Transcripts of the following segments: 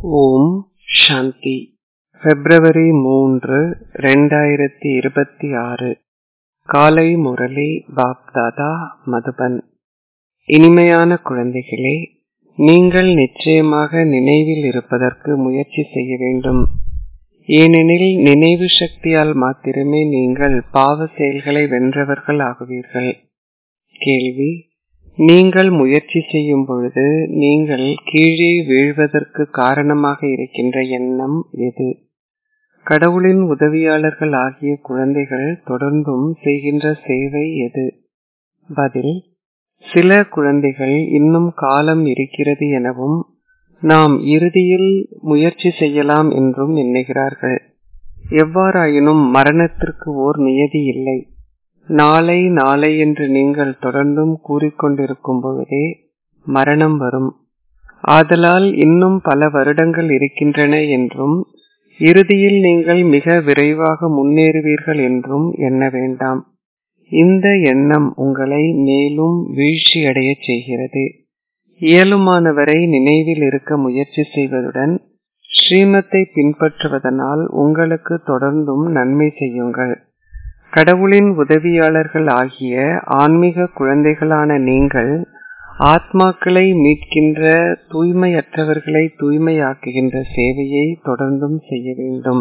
ஓம் சாந்தி பிப்ரவரி மூன்று ரெண்டாயிரத்தி இருபத்தி ஆறு காலை முரளி பாப்தாதா மதுபன் இனிமையான குழந்தைகளே நீங்கள் நிச்சயமாக நினைவில் இருப்பதற்கு முயற்சி செய்ய வேண்டும் ஏனெனில் நினைவு சக்தியால் மாத்திரமே நீங்கள் பாவ செயல்களை வென்றவர்கள் ஆகுவீர்கள் கேள்வி நீங்கள் முயற்சி செய்யும் பொழுது நீங்கள் கீழே வீழ்வதற்கு காரணமாக இருக்கின்ற எண்ணம் எது கடவுளின் உதவியாளர்கள் ஆகிய குழந்தைகள் தொடர்ந்தும் செய்கின்ற சேவை எது பதில் சில குழந்தைகள் இன்னும் காலம் இருக்கிறது எனவும் நாம் இறுதியில் முயற்சி செய்யலாம் என்றும் எண்ணுகிறார்கள் எவ்வாறாயினும் மரணத்திற்கு ஓர் நியதி இல்லை நாளை நாளை என்று நீங்கள் தொடர்ந்தும் கூறிக்கொண்டிருக்கும் பொழுதே மரணம் வரும் ஆதலால் இன்னும் பல வருடங்கள் இருக்கின்றன என்றும் இறுதியில் நீங்கள் மிக விரைவாக முன்னேறுவீர்கள் என்றும் எண்ண வேண்டாம் இந்த எண்ணம் உங்களை மேலும் வீழ்ச்சியடைய செய்கிறது இயலுமானவரை நினைவில் இருக்க முயற்சி செய்வதுடன் ஸ்ரீமத்தை பின்பற்றுவதனால் உங்களுக்கு தொடர்ந்தும் நன்மை செய்யுங்கள் கடவுளின் உதவியாளர்கள் ஆகிய ஆன்மீக குழந்தைகளான நீங்கள் ஆத்மாக்களை மீட்கின்ற தூய்மையற்றவர்களை தூய்மையாக்குகின்ற சேவையை தொடர்ந்தும் செய்ய வேண்டும்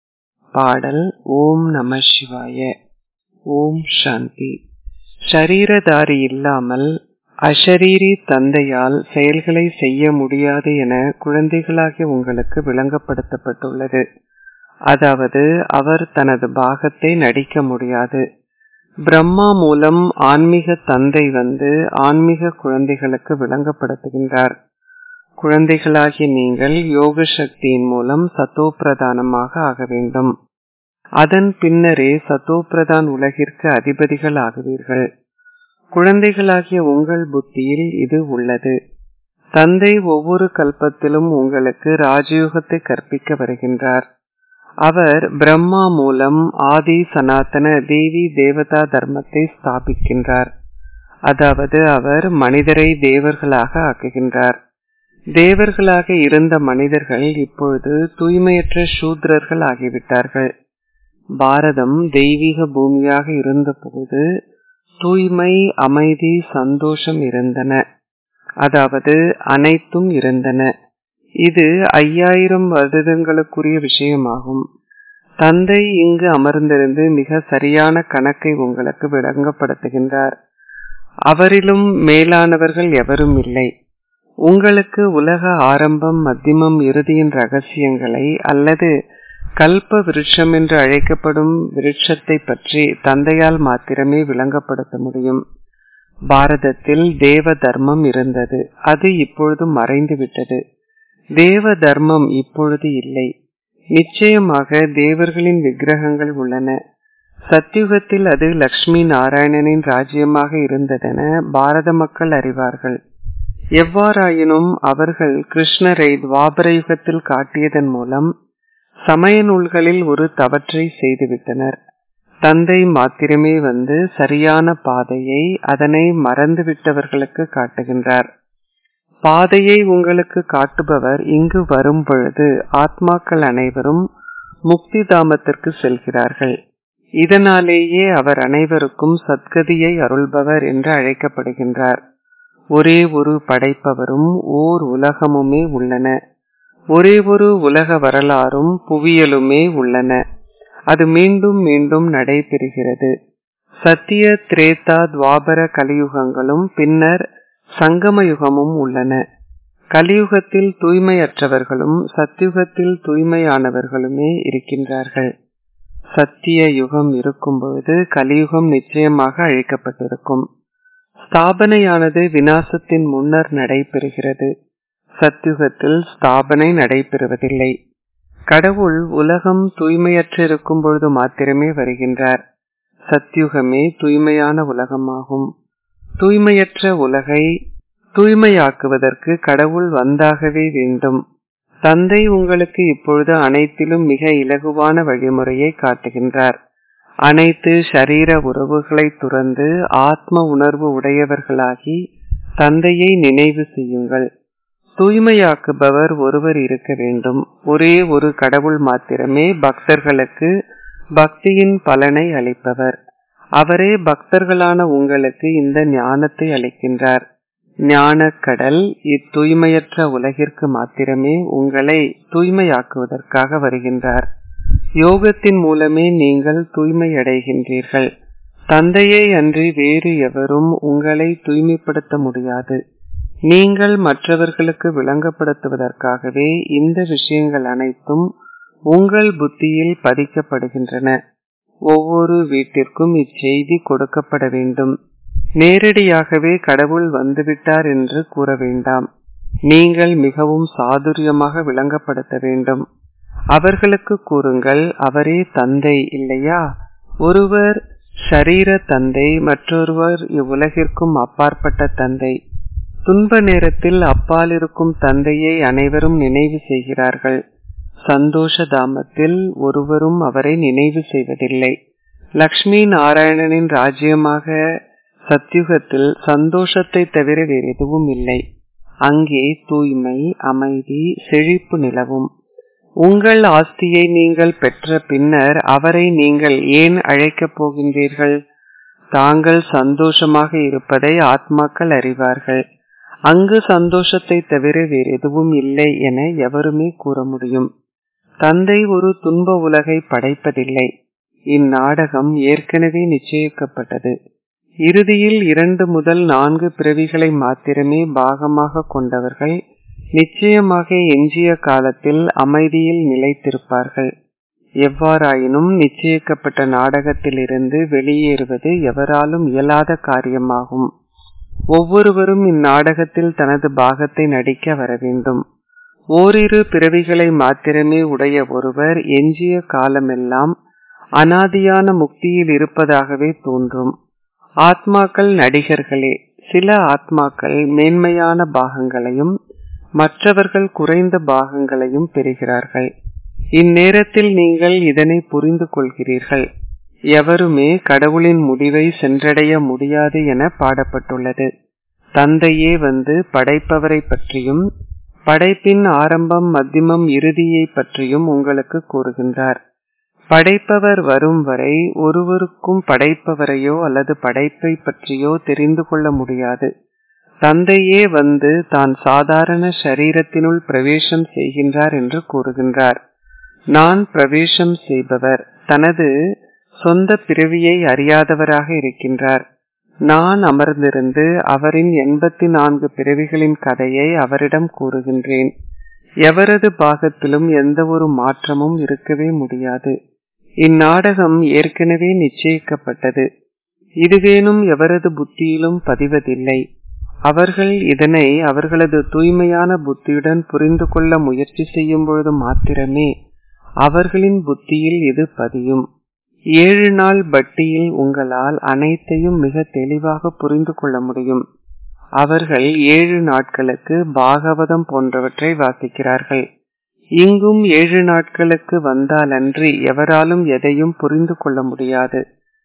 பாடல் ஓம் நம சிவாய ஓம் சாந்தி ஷரீரதாரி இல்லாமல் அஷரீரி தந்தையால் செயல்களை செய்ய முடியாது என குழந்தைகளாகிய உங்களுக்கு விளங்கப்படுத்தப்பட்டுள்ளது அதாவது அவர் தனது பாகத்தை நடிக்க முடியாது பிரம்மா மூலம் ஆன்மீக தந்தை வந்து ஆன்மீக குழந்தைகளுக்கு விளங்கப்படுத்துகின்றார் குழந்தைகளாகிய நீங்கள் யோக சக்தியின் மூலம் சத்தோ பிரதானமாக ஆக வேண்டும் அதன் பின்னரே சத்தோ பிரதான் உலகிற்கு அதிபதிகள் ஆகுவீர்கள் குழந்தைகளாகிய உங்கள் புத்தியில் இது உள்ளது தந்தை ஒவ்வொரு கல்பத்திலும் உங்களுக்கு ராஜயோகத்தை கற்பிக்க வருகின்றார் அவர் பிரம்மா மூலம் ஆதி சனாதன தேவி தேவதா தர்மத்தை ஸ்தாபிக்கின்றார் அதாவது அவர் மனிதரை தேவர்களாக ஆக்குகின்றார் தேவர்களாக இருந்த மனிதர்கள் இப்பொழுது தூய்மையற்ற சூத்ரர்கள் ஆகிவிட்டார்கள் பாரதம் தெய்வீக பூமியாக இருந்தபோது தூய்மை அமைதி சந்தோஷம் இருந்தன அதாவது அனைத்தும் இருந்தன இது ஐயாயிரம் வருடங்களுக்குரிய விஷயமாகும் தந்தை இங்கு அமர்ந்திருந்து மிக சரியான கணக்கை உங்களுக்கு விளங்கப்படுத்துகின்றார் அவரிலும் மேலானவர்கள் எவரும் இல்லை உங்களுக்கு உலக ஆரம்பம் மத்தியமம் இறுதியின் ரகசியங்களை அல்லது கல்ப விருட்சம் என்று அழைக்கப்படும் விருட்சத்தை பற்றி தந்தையால் மாத்திரமே விளங்கப்படுத்த முடியும் பாரதத்தில் தேவ தர்மம் இருந்தது அது இப்பொழுது மறைந்து விட்டது தேவ தர்மம் இப்பொழுது இல்லை நிச்சயமாக தேவர்களின் விக்கிரகங்கள் உள்ளன சத்தியுகத்தில் அது லக்ஷ்மி நாராயணனின் ராஜ்யமாக இருந்ததென பாரத மக்கள் அறிவார்கள் எவ்வாறாயினும் அவர்கள் கிருஷ்ணரை துவாபர யுகத்தில் காட்டியதன் மூலம் சமய நூல்களில் ஒரு தவற்றை செய்துவிட்டனர் தந்தை மாத்திரமே வந்து சரியான பாதையை அதனை மறந்துவிட்டவர்களுக்கு காட்டுகின்றார் பாதையை உங்களுக்கு காட்டுபவர் இங்கு வரும் பொழுது ஆத்மாக்கள் அனைவரும் முக்தி தாமத்திற்கு செல்கிறார்கள் இதனாலேயே அவர் அனைவருக்கும் சத்கதியை அருள்பவர் என்று அழைக்கப்படுகின்றார் ஒரே ஒரு படைப்பவரும் ஓர் உலகமுமே உள்ளன ஒரே ஒரு உலக வரலாறும் புவியலுமே உள்ளன அது மீண்டும் மீண்டும் நடைபெறுகிறது சத்திய திரேதா துவாபர கலியுகங்களும் பின்னர் சங்கம யுகமும் உள்ளன கலியுகத்தில் தூய்மையற்றவர்களும் சத்தியுகத்தில் தூய்மையானவர்களுமே இருக்கின்றார்கள் சத்திய யுகம் இருக்கும் பொழுது கலியுகம் நிச்சயமாக அழிக்கப்பட்டிருக்கும் ஸ்தாபனையானது வினாசத்தின் முன்னர் நடைபெறுகிறது சத்தியுகத்தில் ஸ்தாபனை நடைபெறுவதில்லை கடவுள் உலகம் தூய்மையற்று இருக்கும் பொழுது மாத்திரமே வருகின்றார் சத்யுகமே தூய்மையான உலகமாகும் தூய்மையற்ற உலகை தூய்மையாக்குவதற்கு கடவுள் வந்தாகவே வேண்டும் தந்தை உங்களுக்கு இப்பொழுது அனைத்திலும் மிக இலகுவான வழிமுறையை காட்டுகின்றார் அனைத்து ஷரீர உறவுகளை துறந்து ஆத்ம உணர்வு உடையவர்களாகி தந்தையை நினைவு செய்யுங்கள் தூய்மையாக்குபவர் ஒருவர் இருக்க வேண்டும் ஒரே ஒரு கடவுள் மாத்திரமே பக்தர்களுக்கு பக்தியின் பலனை அளிப்பவர் அவரே பக்தர்களான உங்களுக்கு இந்த ஞானத்தை அளிக்கின்றார் ஞானக்கடல் இத்தூய்மையற்ற உலகிற்கு மாத்திரமே உங்களை தூய்மையாக்குவதற்காக வருகின்றார் யோகத்தின் மூலமே நீங்கள் தூய்மையடைகின்றீர்கள் தந்தையை அன்றி வேறு எவரும் உங்களை தூய்மைப்படுத்த முடியாது நீங்கள் மற்றவர்களுக்கு விளங்கப்படுத்துவதற்காகவே இந்த விஷயங்கள் அனைத்தும் உங்கள் புத்தியில் பதிக்கப்படுகின்றன ஒவ்வொரு வீட்டிற்கும் இச்செய்தி கொடுக்கப்பட வேண்டும் நேரடியாகவே கடவுள் வந்துவிட்டார் என்று கூற வேண்டாம் நீங்கள் மிகவும் சாதுரியமாக விளங்கப்படுத்த வேண்டும் அவர்களுக்கு கூறுங்கள் அவரே தந்தை இல்லையா ஒருவர் ஷரீர தந்தை மற்றொருவர் இவ்வுலகிற்கும் அப்பாற்பட்ட தந்தை துன்ப நேரத்தில் அப்பால் இருக்கும் தந்தையை அனைவரும் நினைவு செய்கிறார்கள் சந்தோஷ தாமத்தில் ஒருவரும் அவரை நினைவு செய்வதில்லை லக்ஷ்மி நாராயணனின் ராஜ்யமாக சத்யுகத்தில் சந்தோஷத்தை தவிர வேறு எதுவும் இல்லை அங்கே தூய்மை அமைதி செழிப்பு நிலவும் உங்கள் ஆஸ்தியை நீங்கள் பெற்ற பின்னர் அவரை நீங்கள் ஏன் அழைக்கப் போகின்றீர்கள் தாங்கள் சந்தோஷமாக இருப்பதை ஆத்மாக்கள் அறிவார்கள் அங்கு சந்தோஷத்தை தவிர வேறு எதுவும் இல்லை என எவருமே கூற முடியும் தந்தை ஒரு துன்ப உலகை படைப்பதில்லை இந்நாடகம் ஏற்கனவே நிச்சயிக்கப்பட்டது இறுதியில் இரண்டு முதல் நான்கு பிறவிகளை மாத்திரமே பாகமாக கொண்டவர்கள் நிச்சயமாக எஞ்சிய காலத்தில் அமைதியில் நிலைத்திருப்பார்கள் எவ்வாறாயினும் நிச்சயிக்கப்பட்ட நாடகத்திலிருந்து வெளியேறுவது எவராலும் இயலாத காரியமாகும் ஒவ்வொருவரும் இந்நாடகத்தில் தனது பாகத்தை நடிக்க வர வேண்டும் ஓரிரு பிறவிகளை மாத்திரமே உடைய ஒருவர் எஞ்சிய காலமெல்லாம் அனாதியான முக்தியில் இருப்பதாகவே தோன்றும் ஆத்மாக்கள் நடிகர்களே சில ஆத்மாக்கள் மேன்மையான பாகங்களையும் மற்றவர்கள் குறைந்த பாகங்களையும் பெறுகிறார்கள் இந்நேரத்தில் நீங்கள் இதனை புரிந்து கொள்கிறீர்கள் எவருமே கடவுளின் முடிவை சென்றடைய முடியாது என பாடப்பட்டுள்ளது தந்தையே வந்து படைப்பவரை பற்றியும் படைப்பின் ஆரம்பம் மத்தியமம் இறுதியை பற்றியும் உங்களுக்கு கூறுகின்றார் படைப்பவர் வரும் வரை ஒருவருக்கும் படைப்பவரையோ அல்லது படைப்பை பற்றியோ தெரிந்து கொள்ள முடியாது தந்தையே வந்து தான் சாதாரண சரீரத்தினுள் பிரவேசம் செய்கின்றார் என்று கூறுகின்றார் நான் பிரவேசம் செய்பவர் தனது சொந்த பிறவியை அறியாதவராக இருக்கின்றார் நான் அமர்ந்திருந்து அவரின் எண்பத்தி நான்கு பிறவிகளின் கதையை அவரிடம் கூறுகின்றேன் எவரது பாகத்திலும் எந்த ஒரு மாற்றமும் இருக்கவே முடியாது இந்நாடகம் ஏற்கனவே நிச்சயிக்கப்பட்டது இதுவேனும் எவரது புத்தியிலும் பதிவதில்லை அவர்கள் இதனை அவர்களது தூய்மையான புத்தியுடன் புரிந்து கொள்ள முயற்சி செய்யும் பொழுது மாத்திரமே அவர்களின் புத்தியில் இது பதியும் ஏழு நாள் பட்டியில் உங்களால் அனைத்தையும் மிக தெளிவாக புரிந்து கொள்ள முடியும் அவர்கள் ஏழு நாட்களுக்கு பாகவதம் போன்றவற்றை வாசிக்கிறார்கள் இங்கும் ஏழு நாட்களுக்கு வந்தாலன்றி எவராலும் எதையும் புரிந்து கொள்ள முடியாது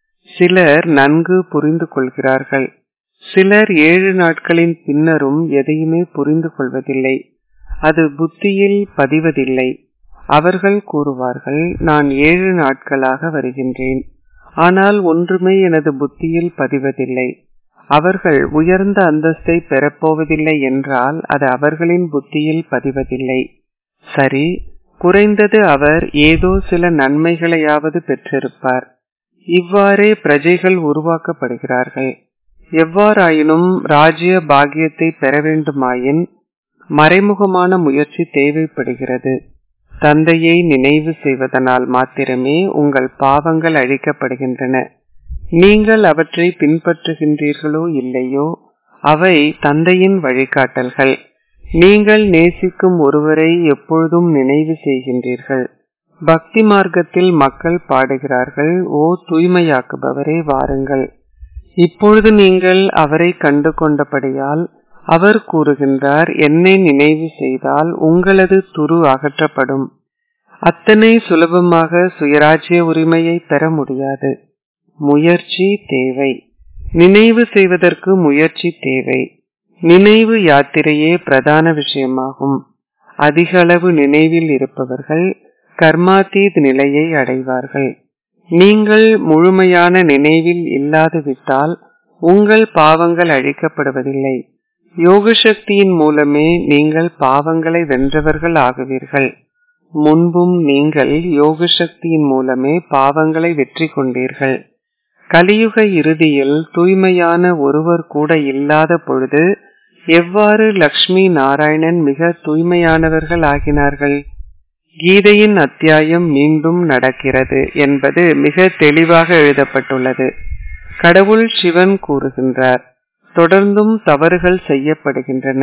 சிலர் நன்கு புரிந்து கொள்கிறார்கள் சிலர் ஏழு நாட்களின் பின்னரும் எதையுமே புரிந்து கொள்வதில்லை அது புத்தியில் பதிவதில்லை அவர்கள் கூறுவார்கள் நான் ஏழு நாட்களாக வருகின்றேன் ஆனால் ஒன்றுமே எனது புத்தியில் பதிவதில்லை அவர்கள் உயர்ந்த அந்தஸ்தை பெறப்போவதில்லை என்றால் அது அவர்களின் புத்தியில் பதிவதில்லை சரி குறைந்தது அவர் ஏதோ சில நன்மைகளையாவது பெற்றிருப்பார் இவ்வாறே பிரஜைகள் உருவாக்கப்படுகிறார்கள் எவ்வாறாயினும் ராஜ்ய பாகியத்தை பெற வேண்டுமாயின் மறைமுகமான முயற்சி தேவைப்படுகிறது தந்தையை நினைவு செய்வதனால் மாத்திரமே உங்கள் பாவங்கள் அழிக்கப்படுகின்றன நீங்கள் அவற்றை பின்பற்றுகின்றீர்களோ இல்லையோ அவை தந்தையின் வழிகாட்டல்கள் நீங்கள் நேசிக்கும் ஒருவரை எப்பொழுதும் நினைவு செய்கின்றீர்கள் பக்தி மார்க்கத்தில் மக்கள் பாடுகிறார்கள் ஓ தூய்மையாக்குபவரே வாருங்கள் இப்பொழுது நீங்கள் அவரை கண்டு கொண்டபடியால் அவர் கூறுகின்றார் என்னை நினைவு செய்தால் உங்களது துரு அகற்றப்படும் அத்தனை சுலபமாக சுயராஜ்ய உரிமையை பெற முடியாது முயற்சி தேவை நினைவு செய்வதற்கு முயற்சி தேவை நினைவு யாத்திரையே பிரதான விஷயமாகும் அதிக அளவு நினைவில் இருப்பவர்கள் கர்மாத்தீத் நிலையை அடைவார்கள் நீங்கள் முழுமையான நினைவில் இல்லாது விட்டால் உங்கள் பாவங்கள் அழிக்கப்படுவதில்லை யோக சக்தியின் மூலமே நீங்கள் பாவங்களை வென்றவர்கள் ஆகுவீர்கள் முன்பும் நீங்கள் யோக சக்தியின் மூலமே பாவங்களை வெற்றி கொண்டீர்கள் கலியுக இறுதியில் தூய்மையான ஒருவர் கூட இல்லாத பொழுது எவ்வாறு லக்ஷ்மி நாராயணன் மிக தூய்மையானவர்கள் ஆகினார்கள் கீதையின் அத்தியாயம் மீண்டும் நடக்கிறது என்பது மிக தெளிவாக எழுதப்பட்டுள்ளது கடவுள் சிவன் கூறுகின்றார் தொடர்ந்தும் தவறுகள் செய்யப்படுகின்றன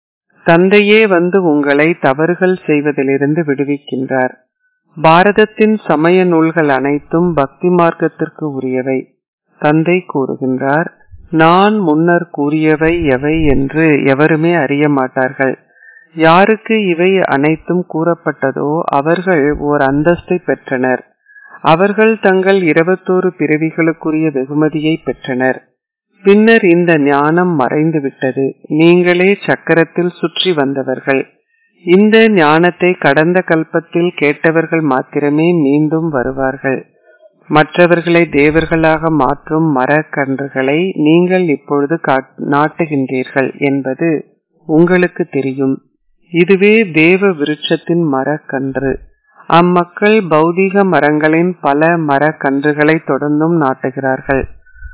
தந்தையே வந்து உங்களை தவறுகள் செய்வதிலிருந்து விடுவிக்கின்றார் பாரதத்தின் சமய நூல்கள் அனைத்தும் பக்தி மார்க்கத்திற்கு உரியவை தந்தை கூறுகின்றார் நான் முன்னர் கூறியவை எவை என்று எவருமே அறிய மாட்டார்கள் யாருக்கு இவை அனைத்தும் கூறப்பட்டதோ அவர்கள் ஓர் அந்தஸ்தை பெற்றனர் அவர்கள் தங்கள் இருபத்தோரு பிறவிகளுக்குரிய வெகுமதியை பெற்றனர் பின்னர் இந்த ஞானம் மறைந்துவிட்டது நீங்களே சக்கரத்தில் சுற்றி வந்தவர்கள் இந்த ஞானத்தை கடந்த கல்பத்தில் கேட்டவர்கள் மாத்திரமே மீண்டும் வருவார்கள் மற்றவர்களை தேவர்களாக மாற்றும் மரக்கன்றுகளை நீங்கள் இப்பொழுது நாட்டுகின்றீர்கள் என்பது உங்களுக்கு தெரியும் இதுவே தேவ விருட்சத்தின் மரக்கன்று அம்மக்கள் பௌதீக மரங்களின் பல மரக்கன்றுகளை தொடர்ந்தும் நாட்டுகிறார்கள்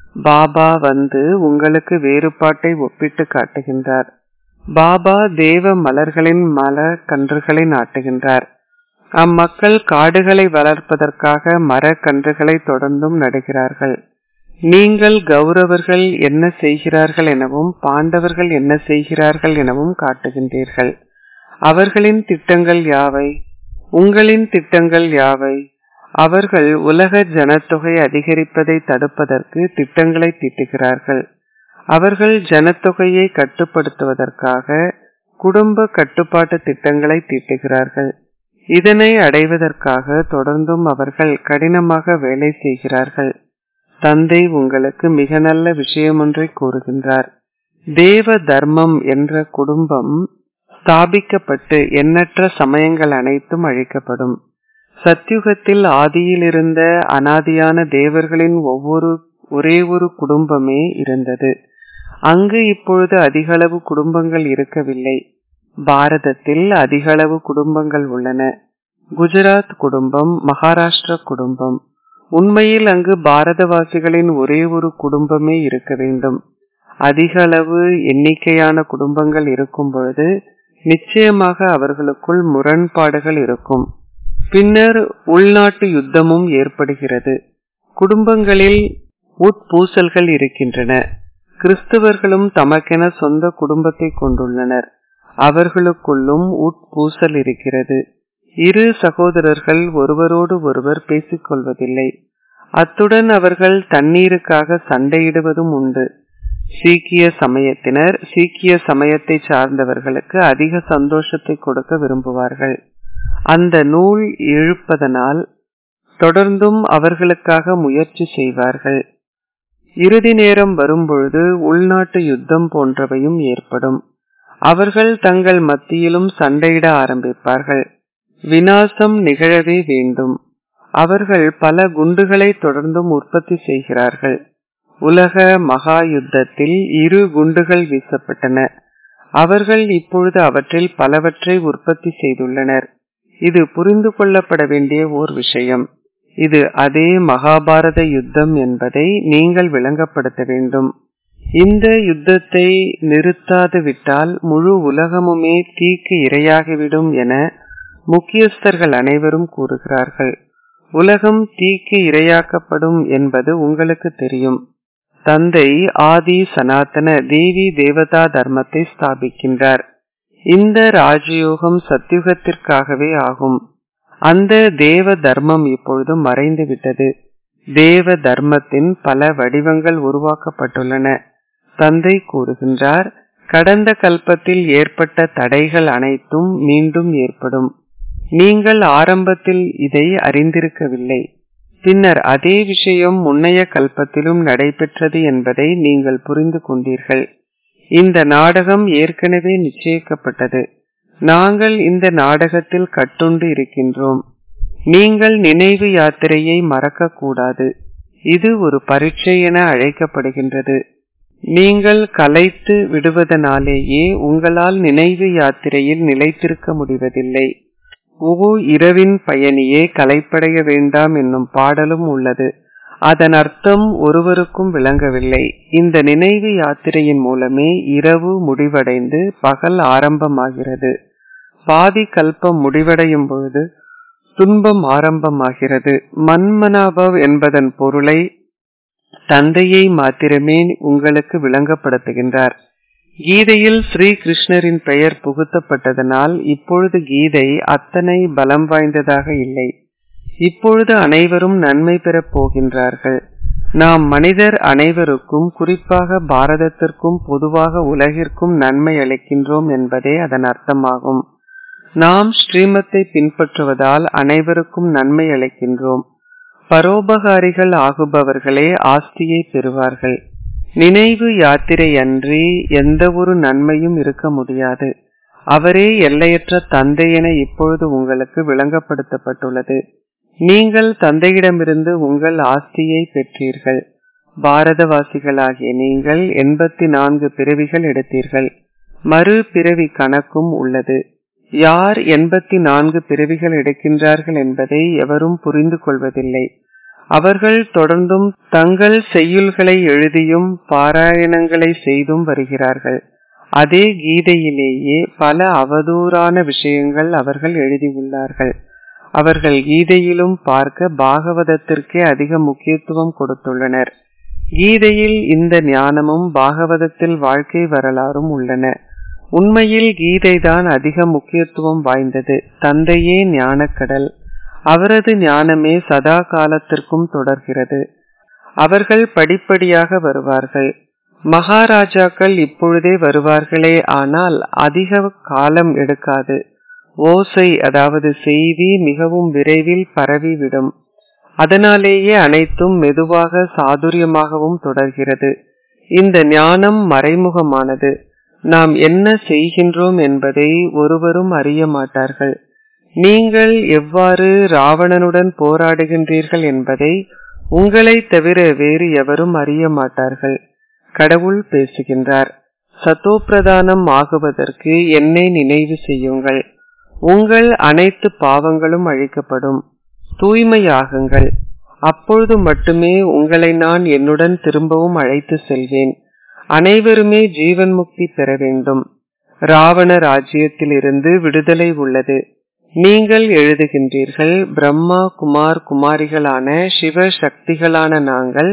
பாபா வந்து உங்களுக்கு வேறுபாட்டை ஒப்பிட்டு காட்டுகின்றார் பாபா தேவ மலர்களின் மலர் கன்றுகளை நாட்டுகின்றார் அம்மக்கள் காடுகளை வளர்ப்பதற்காக மரக்கன்றுகளை தொடர்ந்தும் நடுகிறார்கள் நீங்கள் கௌரவர்கள் என்ன செய்கிறார்கள் எனவும் பாண்டவர்கள் என்ன செய்கிறார்கள் எனவும் காட்டுகின்றீர்கள் அவர்களின் திட்டங்கள் யாவை உங்களின் திட்டங்கள் யாவை அவர்கள் உலக ஜனத்தொகை அதிகரிப்பதை தடுப்பதற்கு திட்டங்களை தீட்டுகிறார்கள் அவர்கள் ஜனத்தொகையை கட்டுப்படுத்துவதற்காக குடும்ப கட்டுப்பாட்டு திட்டங்களை தீட்டுகிறார்கள் இதனை அடைவதற்காக தொடர்ந்தும் அவர்கள் கடினமாக வேலை செய்கிறார்கள் தந்தை உங்களுக்கு மிக நல்ல விஷயமொன்றை கூறுகின்றார் தேவ தர்மம் என்ற குடும்பம் ஸ்தாபிக்கப்பட்டு எண்ணற்ற சமயங்கள் அனைத்தும் அழிக்கப்படும் சத்யுகத்தில் ஆதியில் இருந்த அனாதியான தேவர்களின் ஒவ்வொரு ஒரே ஒரு குடும்பமே இருந்தது அங்கு இப்பொழுது அதிகளவு குடும்பங்கள் இருக்கவில்லை பாரதத்தில் அதிகளவு குடும்பங்கள் உள்ளன குஜராத் குடும்பம் மகாராஷ்டிர குடும்பம் உண்மையில் அங்கு பாரதவாசிகளின் ஒரே ஒரு குடும்பமே இருக்க வேண்டும் அதிக அளவு எண்ணிக்கையான குடும்பங்கள் இருக்கும் பொழுது நிச்சயமாக அவர்களுக்குள் முரண்பாடுகள் இருக்கும் பின்னர் உள்நாட்டு யுத்தமும் ஏற்படுகிறது குடும்பங்களில் உட்பூசல்கள் இருக்கின்றன கிறிஸ்தவர்களும் தமக்கென சொந்த குடும்பத்தை கொண்டுள்ளனர் அவர்களுக்குள்ளும் உட்பூசல் இருக்கிறது இரு சகோதரர்கள் ஒருவரோடு ஒருவர் பேசிக்கொள்வதில்லை அத்துடன் அவர்கள் தண்ணீருக்காக சண்டையிடுவதும் உண்டு சீக்கிய சமயத்தினர் சீக்கிய சமயத்தை சார்ந்தவர்களுக்கு அதிக சந்தோஷத்தை கொடுக்க விரும்புவார்கள் அந்த நூல் இழுப்பதனால் தொடர்ந்தும் அவர்களுக்காக முயற்சி செய்வார்கள் இறுதி நேரம் வரும்பொழுது உள்நாட்டு யுத்தம் போன்றவையும் ஏற்படும் அவர்கள் தங்கள் மத்தியிலும் சண்டையிட ஆரம்பிப்பார்கள் வினாசம் நிகழவே வேண்டும் அவர்கள் பல குண்டுகளை தொடர்ந்தும் உற்பத்தி செய்கிறார்கள் உலக மகா யுத்தத்தில் இரு குண்டுகள் வீசப்பட்டன அவர்கள் இப்பொழுது அவற்றில் பலவற்றை உற்பத்தி செய்துள்ளனர் இது புரிந்து கொள்ளப்பட வேண்டிய ஓர் விஷயம் இது அதே மகாபாரத யுத்தம் என்பதை நீங்கள் விளங்கப்படுத்த வேண்டும் இந்த யுத்தத்தை நிறுத்தாது விட்டால் முழு உலகமுமே தீக்கு இரையாகிவிடும் என முக்கியஸ்தர்கள் அனைவரும் கூறுகிறார்கள் உலகம் தீக்கு இரையாக்கப்படும் என்பது உங்களுக்கு தெரியும் தந்தை ஆதி சனாதன தேவி தேவதா தர்மத்தை ஸ்தாபிக்கின்றார் இந்த ராஜயோகம் சத்தியுகத்திற்காகவே ஆகும் அந்த தேவ தர்மம் இப்பொழுது மறைந்து விட்டது தேவ தர்மத்தின் பல வடிவங்கள் உருவாக்கப்பட்டுள்ளன தந்தை கூறுகின்றார் கடந்த கல்பத்தில் ஏற்பட்ட தடைகள் அனைத்தும் மீண்டும் ஏற்படும் நீங்கள் ஆரம்பத்தில் இதை அறிந்திருக்கவில்லை பின்னர் அதே விஷயம் முன்னைய கல்பத்திலும் நடைபெற்றது என்பதை நீங்கள் புரிந்து கொண்டீர்கள் இந்த நாடகம் ஏற்கனவே நிச்சயிக்கப்பட்டது நாங்கள் இந்த நாடகத்தில் கட்டுண்டு இருக்கின்றோம் நீங்கள் நினைவு யாத்திரையை மறக்க கூடாது இது ஒரு பரீட்சை என அழைக்கப்படுகின்றது நீங்கள் கலைத்து விடுவதனாலேயே உங்களால் நினைவு யாத்திரையில் நிலைத்திருக்க முடிவதில்லை ஓ இரவின் பயணியே கலைப்படைய வேண்டாம் என்னும் பாடலும் உள்ளது அதன் அர்த்தம் ஒருவருக்கும் விளங்கவில்லை இந்த நினைவு யாத்திரையின் மூலமே இரவு முடிவடைந்து பகல் ஆரம்பமாகிறது பாதி கல்பம் முடிவடையும் பொழுது துன்பம் ஆரம்பமாகிறது மன்மனாபவ் என்பதன் பொருளை தந்தையை மாத்திரமே உங்களுக்கு விளங்கப்படுத்துகின்றார் கீதையில் ஸ்ரீ கிருஷ்ணரின் பெயர் புகுத்தப்பட்டதனால் இப்பொழுது கீதை அத்தனை பலம் வாய்ந்ததாக இல்லை இப்பொழுது அனைவரும் நன்மை பெறப் போகின்றார்கள் நாம் மனிதர் அனைவருக்கும் குறிப்பாக பாரதத்திற்கும் பொதுவாக உலகிற்கும் நன்மை அளிக்கின்றோம் என்பதே அதன் அர்த்தமாகும் நாம் ஸ்ரீமத்தை பின்பற்றுவதால் அனைவருக்கும் நன்மை அளிக்கின்றோம் பரோபகாரிகள் ஆகுபவர்களே ஆஸ்தியை பெறுவார்கள் நினைவு யாத்திரை அன்றி எந்த ஒரு நன்மையும் இருக்க முடியாது அவரே எல்லையற்ற தந்தை என இப்பொழுது உங்களுக்கு விளங்கப்படுத்தப்பட்டுள்ளது நீங்கள் தந்தையிடமிருந்து உங்கள் ஆஸ்தியை பெற்றீர்கள் பாரதவாசிகளாகிய நீங்கள் எண்பத்தி நான்கு பிறவிகள் எடுத்தீர்கள் மறு பிறவி கணக்கும் உள்ளது யார் எண்பத்தி நான்கு பிறவிகள் எடுக்கின்றார்கள் என்பதை எவரும் புரிந்து கொள்வதில்லை அவர்கள் தொடர்ந்தும் தங்கள் செய்யுள்களை எழுதியும் பாராயணங்களை செய்தும் வருகிறார்கள் அதே கீதையிலேயே பல அவதூறான விஷயங்கள் அவர்கள் எழுதியுள்ளார்கள் அவர்கள் கீதையிலும் பார்க்க பாகவதத்திற்கே அதிக முக்கியத்துவம் கொடுத்துள்ளனர் கீதையில் இந்த ஞானமும் பாகவதத்தில் வாழ்க்கை வரலாறும் உள்ளன உண்மையில் கீதைதான் அதிக முக்கியத்துவம் வாய்ந்தது தந்தையே ஞானக்கடல் அவரது ஞானமே சதா காலத்திற்கும் தொடர்கிறது அவர்கள் படிப்படியாக வருவார்கள் மகாராஜாக்கள் இப்பொழுதே வருவார்களே ஆனால் அதிக காலம் எடுக்காது ஓசை அதாவது செய்தி மிகவும் விரைவில் பரவிவிடும் அதனாலேயே அனைத்தும் மெதுவாக சாதுரியமாகவும் தொடர்கிறது இந்த ஞானம் மறைமுகமானது நாம் என்ன செய்கின்றோம் என்பதை ஒருவரும் அறிய மாட்டார்கள் நீங்கள் எவ்வாறு ராவணனுடன் போராடுகின்றீர்கள் என்பதை உங்களை தவிர வேறு எவரும் அறிய மாட்டார்கள் கடவுள் பேசுகின்றார் சத்தோப்பிரதானம் ஆகுவதற்கு என்னை நினைவு செய்யுங்கள் உங்கள் அனைத்து பாவங்களும் அழிக்கப்படும் தூய்மையாகுங்கள் அப்பொழுது மட்டுமே உங்களை நான் என்னுடன் திரும்பவும் அழைத்து செல்வேன் அனைவருமே ஜீவன் முக்தி பெற வேண்டும் ராவண ராஜ்யத்தில் இருந்து விடுதலை உள்ளது நீங்கள் எழுதுகின்றீர்கள் பிரம்மா குமார் குமாரிகளான சிவ சக்திகளான நாங்கள்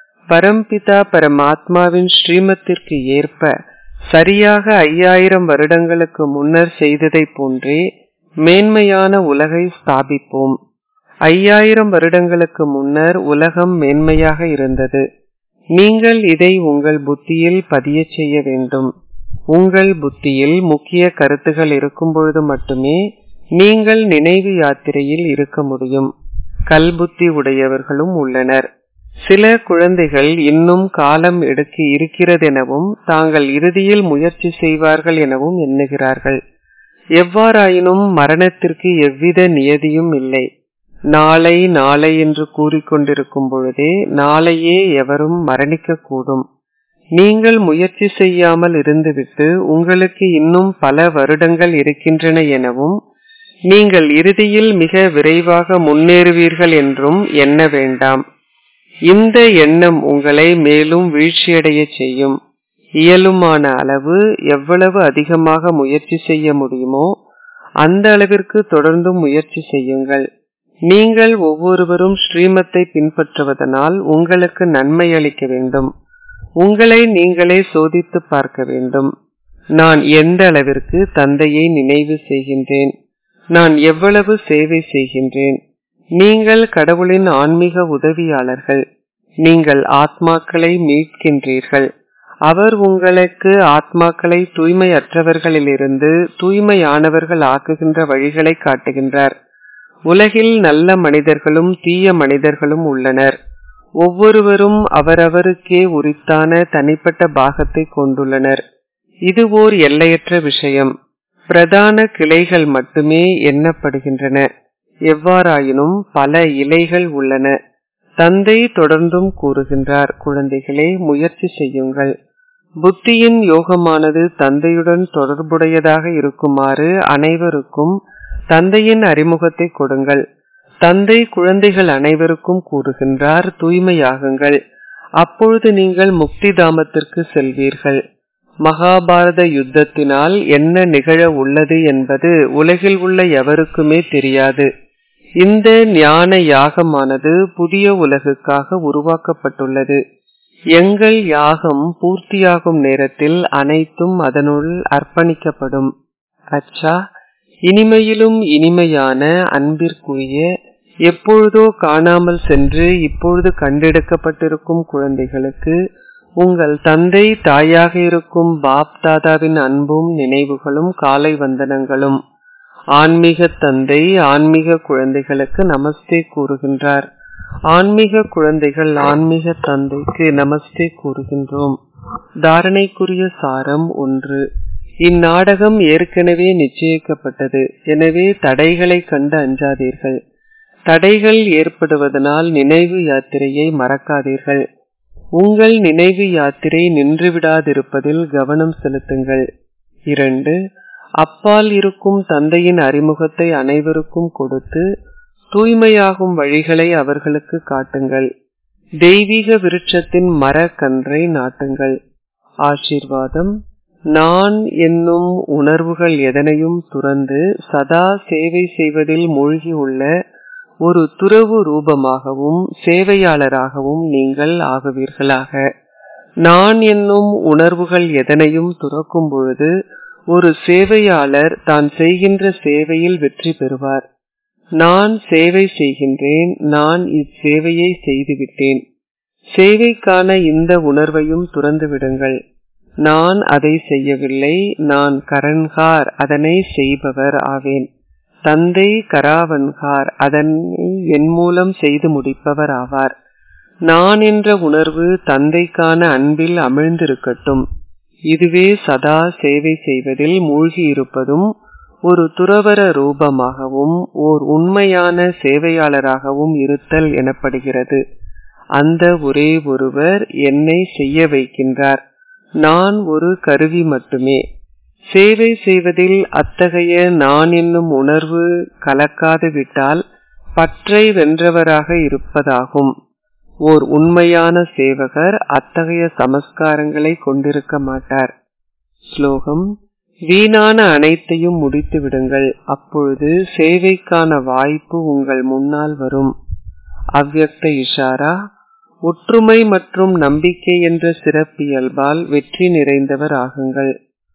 பரம்பிதா பரமாத்மாவின் ஸ்ரீமத்திற்கு ஏற்ப சரியாக ஐயாயிரம் வருடங்களுக்கு முன்னர் செய்ததை போன்றே மேன்மையான உலகை ஸ்தாபிப்போம் ஐயாயிரம் வருடங்களுக்கு முன்னர் உலகம் மேன்மையாக இருந்தது நீங்கள் இதை உங்கள் புத்தியில் பதிய செய்ய வேண்டும் உங்கள் புத்தியில் முக்கிய கருத்துகள் இருக்கும் பொழுது மட்டுமே நீங்கள் நினைவு யாத்திரையில் இருக்க முடியும் கல்புத்தி உடையவர்களும் உள்ளனர் சில குழந்தைகள் இன்னும் காலம் எடுக்க இருக்கிறதெனவும் தாங்கள் இறுதியில் முயற்சி செய்வார்கள் எனவும் எண்ணுகிறார்கள் எவ்வாறாயினும் மரணத்திற்கு எவ்வித நியதியும் இல்லை நாளை நாளை என்று கூறிக்கொண்டிருக்கும் பொழுதே நாளையே எவரும் மரணிக்க கூடும் நீங்கள் முயற்சி செய்யாமல் இருந்துவிட்டு உங்களுக்கு இன்னும் பல வருடங்கள் இருக்கின்றன எனவும் நீங்கள் இறுதியில் மிக விரைவாக முன்னேறுவீர்கள் என்றும் எண்ண வேண்டாம் இந்த எண்ணம் உங்களை மேலும் வீழ்ச்சியடைய செய்யும் இயலுமான அளவு எவ்வளவு அதிகமாக முயற்சி செய்ய முடியுமோ அந்த அளவிற்கு தொடர்ந்து முயற்சி செய்யுங்கள் நீங்கள் ஒவ்வொருவரும் ஸ்ரீமத்தை பின்பற்றுவதனால் உங்களுக்கு நன்மை அளிக்க வேண்டும் உங்களை நீங்களே சோதித்து பார்க்க வேண்டும் நான் எந்த அளவிற்கு தந்தையை நினைவு செய்கின்றேன் நான் எவ்வளவு சேவை செய்கின்றேன் நீங்கள் கடவுளின் ஆன்மீக உதவியாளர்கள் நீங்கள் ஆத்மாக்களை மீட்கின்றீர்கள் அவர் உங்களுக்கு ஆத்மாக்களை தூய்மையற்றவர்களிலிருந்து தூய்மையானவர்கள் ஆக்குகின்ற வழிகளை காட்டுகின்றார் உலகில் நல்ல மனிதர்களும் தீய மனிதர்களும் உள்ளனர் ஒவ்வொருவரும் அவரவருக்கே உரித்தான தனிப்பட்ட பாகத்தை கொண்டுள்ளனர் இது ஓர் எல்லையற்ற விஷயம் பிரதான கிளைகள் மட்டுமே எண்ணப்படுகின்றன எவ்வாறாயினும் பல இலைகள் உள்ளன தந்தை தொடர்ந்தும் கூறுகின்றார் குழந்தைகளே முயற்சி செய்யுங்கள் புத்தியின் யோகமானது தந்தையுடன் தொடர்புடையதாக இருக்குமாறு அனைவருக்கும் தந்தையின் அறிமுகத்தை கொடுங்கள் தந்தை குழந்தைகள் அனைவருக்கும் கூறுகின்றார் தூய்மையாகுங்கள் அப்பொழுது நீங்கள் முக்தி தாமத்திற்கு செல்வீர்கள் மகாபாரத யுத்தத்தினால் என்ன நிகழ உள்ளது என்பது உலகில் உள்ள எவருக்குமே தெரியாது இந்த ஞான யாகமானது புதிய உலகுக்காக உருவாக்கப்பட்டுள்ளது எங்கள் யாகம் பூர்த்தியாகும் நேரத்தில் அனைத்தும் அதனுள் அர்ப்பணிக்கப்படும் அச்சா இனிமையிலும் இனிமையான அன்பிற்குரிய எப்பொழுதோ காணாமல் சென்று இப்பொழுது கண்டெடுக்கப்பட்டிருக்கும் குழந்தைகளுக்கு உங்கள் தந்தை தாயாக இருக்கும் பாப் தாதாவின் அன்பும் நினைவுகளும் காலை வந்தனங்களும் ஆன்மீக தந்தை ஆன்மீக குழந்தைகளுக்கு நமஸ்தே கூறுகின்றார் ஆன்மீக குழந்தைகள் ஆன்மீக தந்தைக்கு நமஸ்தே கூறுகின்றோம் தாரணைக்குரிய சாரம் ஒன்று இந்நாடகம் ஏற்கனவே நிச்சயிக்கப்பட்டது எனவே தடைகளை கண்டு அஞ்சாதீர்கள் தடைகள் ஏற்படுவதனால் நினைவு யாத்திரையை மறக்காதீர்கள் உங்கள் நினைவு யாத்திரை நின்றுவிடாதிருப்பதில் கவனம் செலுத்துங்கள் இரண்டு அப்பால் இருக்கும் தந்தையின் அறிமுகத்தை அனைவருக்கும் கொடுத்து தூய்மையாகும் வழிகளை அவர்களுக்கு காட்டுங்கள் தெய்வீக விருட்சத்தின் மரக்கன்றை நாட்டுங்கள் ஆசீர்வாதம் நான் என்னும் உணர்வுகள் எதனையும் துறந்து சதா சேவை செய்வதில் மூழ்கியுள்ள ஒரு துறவு ரூபமாகவும் சேவையாளராகவும் நீங்கள் ஆகுவீர்களாக நான் என்னும் உணர்வுகள் எதனையும் துறக்கும் பொழுது ஒரு சேவையாளர் தான் செய்கின்ற சேவையில் வெற்றி பெறுவார் நான் சேவை செய்கின்றேன் நான் இச்சேவையை செய்துவிட்டேன் சேவைக்கான இந்த உணர்வையும் துறந்து விடுங்கள் நான் அதை செய்யவில்லை நான் கரன்கார் அதனை செய்பவர் ஆவேன் தந்தை கராவன்கார் அதனை என் மூலம் செய்து முடிப்பவர் ஆவார் நான் என்ற உணர்வு தந்தைக்கான அன்பில் அமிழ்ந்திருக்கட்டும் இதுவே சதா சேவை செய்வதில் மூழ்கி இருப்பதும் ஒரு துறவர ரூபமாகவும் ஓர் உண்மையான சேவையாளராகவும் இருத்தல் எனப்படுகிறது அந்த ஒரே ஒருவர் என்னை செய்ய வைக்கின்றார் நான் ஒரு கருவி மட்டுமே சேவை செய்வதில் அத்தகைய நான் என்னும் உணர்வு கலக்காது விட்டால் பற்றை வென்றவராக இருப்பதாகும் ஓர் உண்மையான சேவகர் அத்தகைய சமஸ்காரங்களை கொண்டிருக்க மாட்டார் ஸ்லோகம் வீணான அனைத்தையும் முடித்து விடுங்கள் அப்பொழுது சேவைக்கான வாய்ப்பு உங்கள் முன்னால் வரும் அவ்யக்த இஷாரா ஒற்றுமை மற்றும் நம்பிக்கை என்ற சிறப்பியல்பால் வெற்றி நிறைந்தவர் ஆகுங்கள்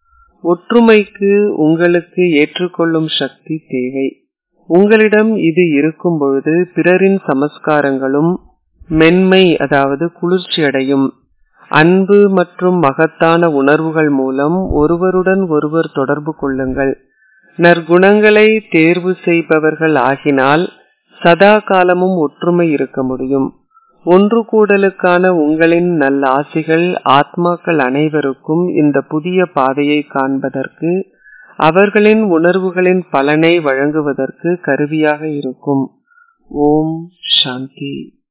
ஒற்றுமைக்கு உங்களுக்கு ஏற்றுக்கொள்ளும் சக்தி தேவை உங்களிடம் இது இருக்கும் பொழுது பிறரின் சமஸ்காரங்களும் மென்மை அதாவது குளிர்ச்சியடையும் அன்பு மற்றும் மகத்தான உணர்வுகள் மூலம் ஒருவருடன் ஒருவர் தொடர்பு கொள்ளுங்கள் நற்குணங்களை தேர்வு செய்பவர்கள் ஆகினால் சதா காலமும் ஒற்றுமை இருக்க முடியும் ஒன்று கூடலுக்கான உங்களின் நல்ல ஆசிகள் ஆத்மாக்கள் அனைவருக்கும் இந்த புதிய பாதையை காண்பதற்கு அவர்களின் உணர்வுகளின் பலனை வழங்குவதற்கு கருவியாக இருக்கும் ஓம் சாந்தி